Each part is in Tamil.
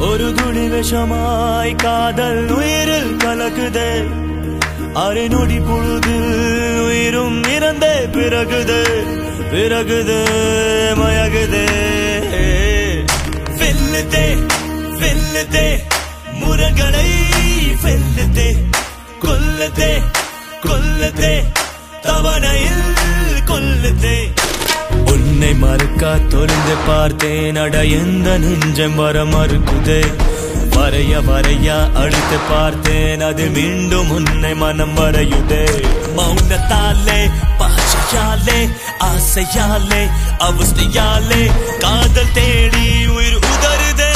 ஒரு துளி விஷமாய் காதல் உயிரில் கலக்குதே அரை நொடி பொழுதில் உயிரும் இறந்தே பிறகுது பிறகுது மயகுதே வெல்லுதே வெல்லுதே முரங்களை வெல்லுதே கொல்லுதே கொல்லுதே தவணையில் கொல்லுதே உன்னை மறுக்கா தொலைந்து பார்த்தேன் அட எந்த நெஞ்சம் வர மறுக்குதே வரைய வரைய அடுத்து பார்த்தேன் அது மீண்டும் உன்னை மனம் வரையுதே மௌனத்தாலே பாஷையாலே ஆசையாலே அவஸ்தையாலே காதல் தேடி உயிர் உதறுதே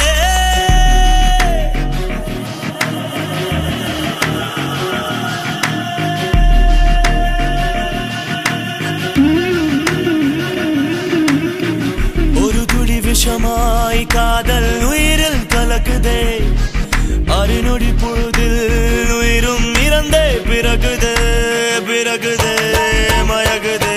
ஒரு துளி விஷமாய் காதல் உயிரில் கலக்குதே அருநொடி பொழுதில் உயிரும் இறந்தே பிறகுது பிறகுது மயகுதே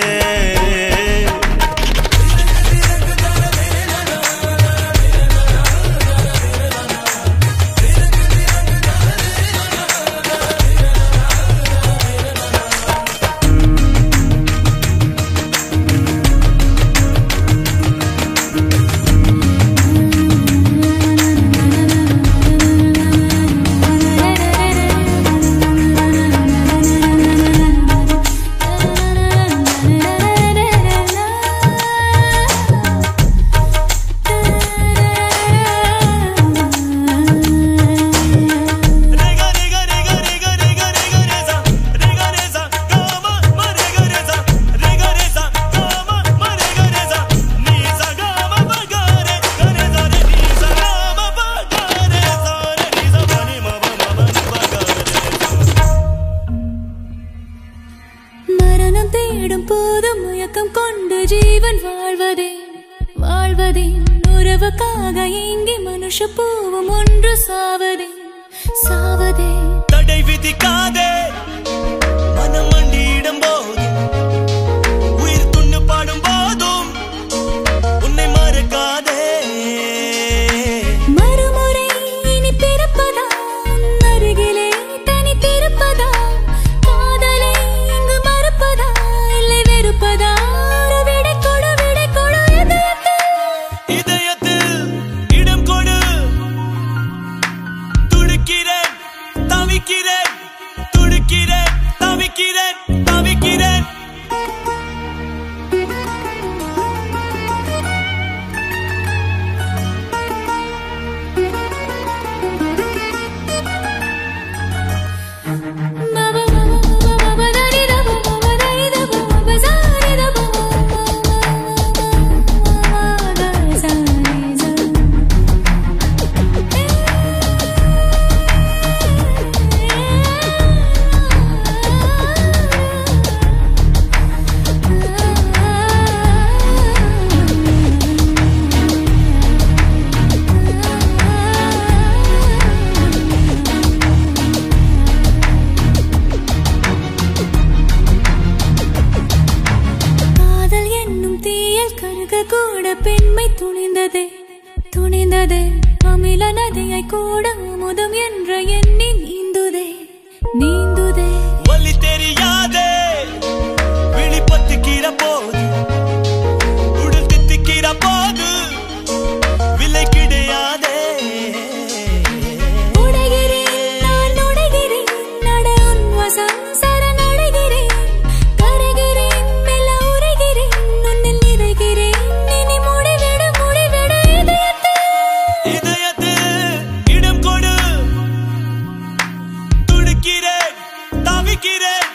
Rega rega rega rega rega rega reza rega reza gama ma rega reza rega reza gama ma rega reza ni sa gama ma ga re ga re za re ni sa gama ma ga re za re ni sa ma ni ma ma ma ma ni ma ga re மரணம் தேடும் போது முயக்கம் கொண்டு ஜீவன் வாழ்வதே வாழ்வதே உறவுக்காக ஏங்கி மனுஷ பூவும் ஒன்று சாவதே சாவதே தடை விதிக்காதே மனம் மண்டியிடும் போதும் உயிர் துண்ணு பாடும் போதும் உன்னை மறக்காதே மறுமுறை இனி பிறப்பதா அருகிலே தனித்திருப்பதா காதலை இங்கு மறுப்பதா இல்லை வெறுப்பதா ஒரு விடை கொடு விடை கொடு இதயத்தில் இதயத்தில் இடம் கொடு துடிக்கிறேன் தவிக்கிறேன் துடிக்கிறேன் தவிக்கிறேன் தவிக்கிறேன் காதல் என்னும் தீயில் கருக கூட பெண்மை துணிந்ததே துணிந்ததே அமில நதியை கூட அமுதம் என்ற எண்ணி நீந்துதே நீந்துதே வலி தெரியாதே வெளிப்பட்டுக்கிற போது உடல் தித்திக்கிற போது விலை கிடையாதே உடைகிறேன் நான் உடைகிறேன் நட உன் வசம் சரணடைகிறேன் கரைகிறேன் மெல்ல உரைகிறேன் உன்னில் நிறைகிறேன் இனி முடிவிட முடிவிட இதயத்தில் இதயத்தில் இடம் கொடு துடிக்கிறேன் தவிக்கிறேன்